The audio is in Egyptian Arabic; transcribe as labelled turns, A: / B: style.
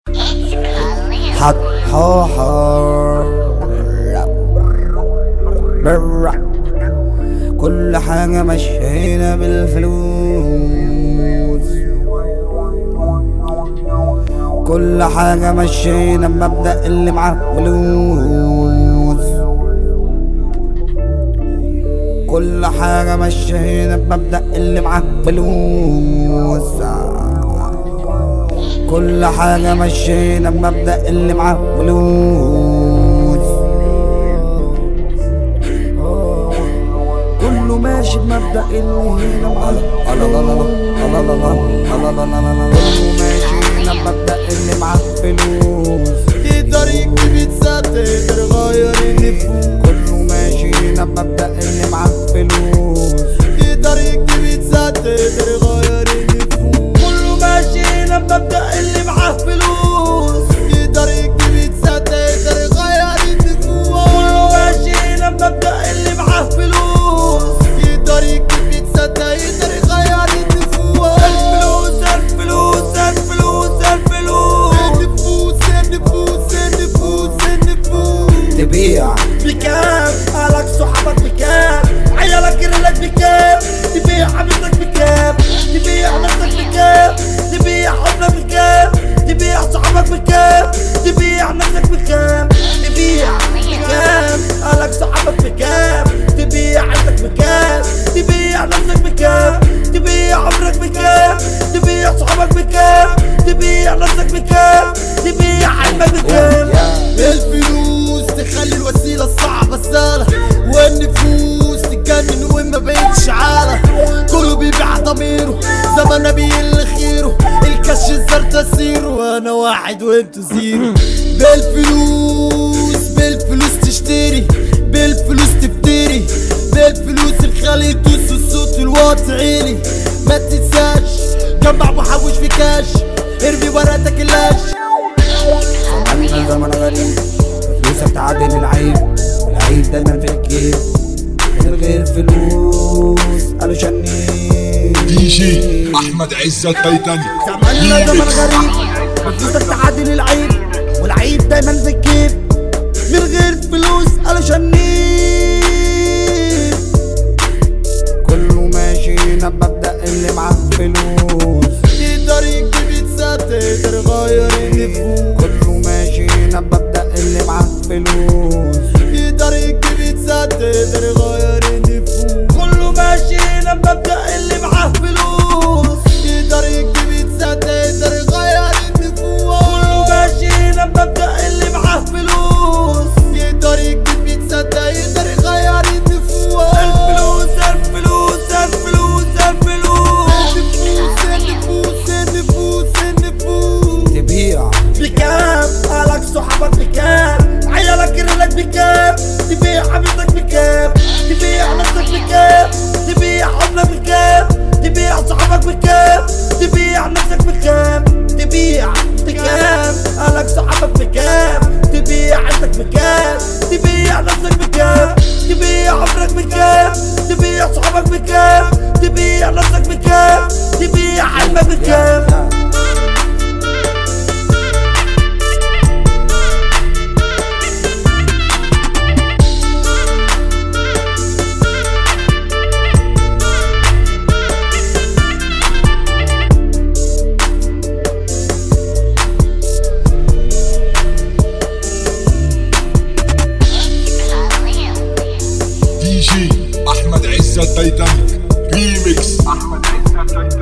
A: حط حوحر برع كل حاجة مشينا بالفلوس كل حاجة مشينا بمبدأ اللي معاه فلوس كل حاجة مشينا بمبدأ اللي معاه فلوس كل حاجة مشينا بمبدأ اللي معاه فلوس كله ماشي بمبدأ اللي هنا معاه الله الله الله الله الله الله الله الله الله كله ماشي بمبدأ اللي معاه فلوس
B: تقدر يكتب يتسات تقدر يغير النفوس
A: كله ماشي بمبدأ اللي معاه فلوس
B: تقدر يكتب يتسات تقدر يغير النفوس
A: كله ماشي بمبدأ اللي معاه فلوس
B: تقدر يكتب يتسات تقدر يغير النفوس
A: كله ماشي بمبدأ اللي معاه فلوس
B: تقدر يكتب يتسات تقدر يغير النفوس
A: الفلوس الفلوس الفلوس الفلوس
B: النفوس النفوس النفوس النفوس
A: تبيع
B: بكام اهلك صحابك بكام عيالك رجلك بكام تبيع حبيبتك بكام تبيع نفسك بكام تبيع حبك بكام تبيع صحابك بكام تبيع نفسك بكام تبيع بكام اهلك صحابك بكام تبيع عيلتك بكام تبيع نفسك بكام تبيع عمرك بكام تبيع صحابك بكام تبيع نفسك بكام تبيع علمك بكام الفلوس تخلي الوسيلة الصعبة سهلة والنفوس تتجنن وما بقتش عالة كله بيبيع ضميره زمان بيقل خيره الكش الزر تسيره وانا واحد وانتو زيرو بالفلوس بالفلوس تشتري بالفلوس تفتري بالفلوس الخلي يدوس الصوت الواطي عيلي ما تنساش جمع وحوش في كاش ارمي ورقتك اللاش
A: عملنا زمن غريب فلوسك تعادل العيب العيب دايما في الجيب من غير فلوس قالوا شني
C: دي جي احمد عزت تايتانيك
B: زماننا زمن غريب فلوسك تعادل العيب والعيب دايما في الجيب من غير فلوس علشان نيب
A: كله ماشي بمبدأ اللي معاه فلوس
B: تقدر يكتب يتسات تقدر يغير النفوس
A: كله ماشي بمبدأ اللي معاه فلوس
B: تقدر يكتب يتسات تقدر يغير النفوس
A: كله ماشي بمبدأ اللي معاه فلوس
B: تقدر يكتب يتسات تقدر يغير النفوس
A: كله ماشي بمبدأ اللي معاه فلوس
B: يقدر يكتب يتسات يقدر يغير النفوس
A: الفلوس الفلوس الفلوس الفلوس
B: النفوس النفوس النفوس النفوس
A: تبيع
B: بكام اهلك صحابك بكام عيالك رجلك بكام تبيع حبيبتك بكام تبيع نفسك بكام تبيع حضنك بكام تبيع صحابك بكام تبيع نفسك بكام تبيع بكام اهلك صحابك بكام تبيع عيلتك بكام تبيع نفسك بكام تبيع عمرك بكام تبيع صحابك بكام تبيع نفسك بكام تبيع علمك بكام
C: دي جي احمد عزت تايتانيك ريميكس احمد عزت تايتانيك